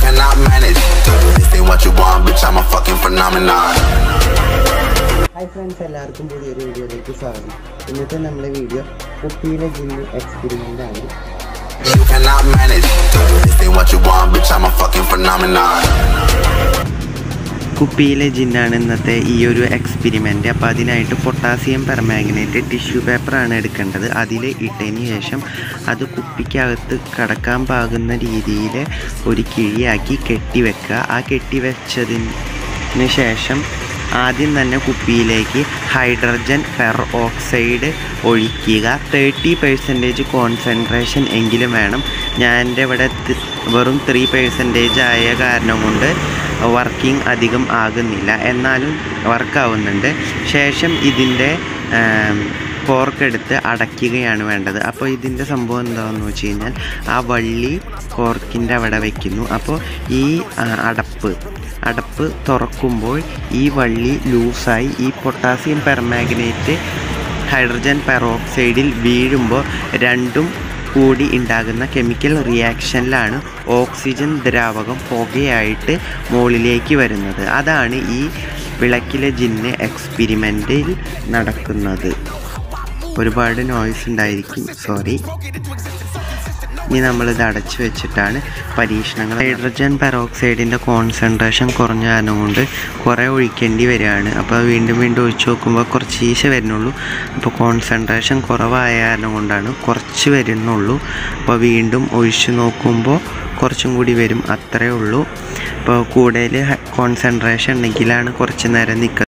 cannot manage. This ain't what you want, bitch. I'm a fucking phenomenon. Hi friends എല്ലാവർക്കും പുതിയൊരു വീഡിയോയിലേക്ക് സ്വാഗതം ഇന്നത്തെ നമ്മുടെ വീഡിയോ കുപ്പിയിലെ ജിന്ന് എക്സ്പെരിമെൻ്റ് ആണ് You cannot manage. This ain't what you want, bitch. I'm a fucking phenomenon. കുപ്പിയിലെ ജിന്നാണ് ഇന്നത്തെ ഈ ഒരു എക്സ്പെരിമെൻ്റ് അപ്പോൾ അതിനായിട്ട് പൊട്ടാസ്യം പെർമാഗ്നേറ്റ് ടിഷ്യൂ പേപ്പറാണ് എടുക്കേണ്ടത് അതിൽ ഇട്ടതിന് ശേഷം അത് കുപ്പിക്കകത്ത് കടക്കാൻ പാകുന്ന രീതിയിൽ ഒരു കിഴിയാക്കി കെട്ടിവെക്കുക ആ കെട്ടിവെച്ചതിന് ശേഷം ആദ്യം തന്നെ കുപ്പിയിലേക്ക് ഹൈഡ്രജൻ പെർ ഓക്സൈഡ് ഒഴിക്കുക തേർട്ടി പെർസെൻറ്റേജ് കോൺസെൻട്രേഷൻ എങ്കിലും വേണം ഞാൻ എൻ്റെ ഇവിടെ ത്- വെറും ത്രീ പെർസെൻറ്റേജ് ആയ കാരണം കൊണ്ട് വർക്കിംഗ് അധികം ആകുന്നില്ല എന്നാലും വർക്കാവുന്നുണ്ട് ശേഷം ഇതിൻ്റെ കോർക്കെടുത്ത് അടയ്ക്കുകയാണ് വേണ്ടത് അപ്പോൾ ഇതിൻ്റെ സംഭവം എന്താണെന്ന് വെച്ച് കഴിഞ്ഞാൽ ആ വള്ളി കോർക്കിൻ്റെ അവിടെ വയ്ക്കുന്നു അപ്പോൾ ഈ ആ, അടപ്പ് അടപ്പ് തുറക്കുമ്പോൾ ഈ വള്ളി ലൂസായി ഈ പൊട്ടാസ്യം പെർമാഗ്നേറ്റ് ഹൈഡ്രജൻ പെറോക്സൈഡിൽ വീഴുമ്പോൾ രണ്ടും കൂടി ഉണ്ടാകുന്ന കെമിക്കൽ റിയാക്ഷനിലാണ് ഓക്സിജൻ ദ്രാവകം പുകയായിട്ട് മുകളിലേക്ക് വരുന്നത് അതാണ് ഈ വിളക്കിലെ ജിന്ന് എക്സ്പെരിമെൻറ്റിൽ നടക്കുന്നത് ഒരുപാട് നോയ്സ് ഉണ്ടായിരിക്കും സോറി ഇനി നമ്മളിത് അടച്ചു വെച്ചിട്ടാണ് പരീക്ഷണങ്ങൾ ഹൈഡ്രജൻ പെറോക്സൈഡിൻ്റെ കോൺസെൻട്രേഷൻ കുറഞ്ഞ കാരണം കൊണ്ട് കുറേ ഒഴിക്കേണ്ടി വരികയാണ് അപ്പോൾ വീണ്ടും വീണ്ടും ഒഴിച്ച് നോക്കുമ്പോൾ കുറച്ച് ഈശ വരുന്നുള്ളൂ അപ്പോൾ കോൺസെൻട്രേഷൻ കുറവായ കാരണം കൊണ്ടാണ് കുറച്ച് വരുന്നുള്ളൂ അപ്പോൾ വീണ്ടും ഒഴിച്ച് നോക്കുമ്പോൾ കുറച്ചും കൂടി വരും അത്രേ ഉള്ളൂ അപ്പോൾ കൂടുതൽ കോൺസെൻട്രേഷൻ ഉണ്ടെങ്കിലാണ് കുറച്ച് നേരം നിൽക്കുന്നത്